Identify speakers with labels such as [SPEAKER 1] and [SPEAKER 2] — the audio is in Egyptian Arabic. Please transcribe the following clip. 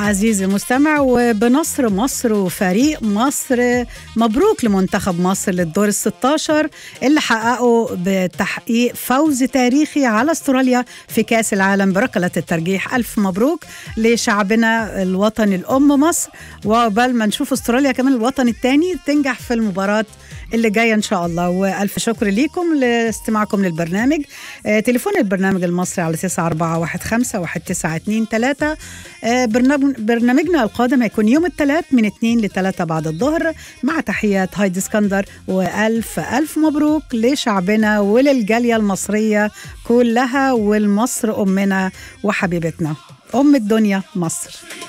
[SPEAKER 1] عزيزي المستمع وبنصر مصر وفريق مصر مبروك لمنتخب مصر للدور ال 16 اللي حققوا بتحقيق فوز تاريخي على استراليا في كاس العالم بركلة الترجيح ألف مبروك لشعبنا الوطني الأم مصر وقبل ما نشوف استراليا كمان الوطن الثاني تنجح في المباراة اللي جاية إن شاء الله وألف شكر ليكم لاستماعكم للبرنامج آه تليفون البرنامج المصري على 94151923 آه برنامج برنامجنا القادم هيكون يوم الثلاث من 2 ل 3 بعد الظهر مع تحيات هايدي اسكندر والف الف مبروك لشعبنا وللجاليه المصريه كلها والمصر امنا وحبيبتنا ام الدنيا مصر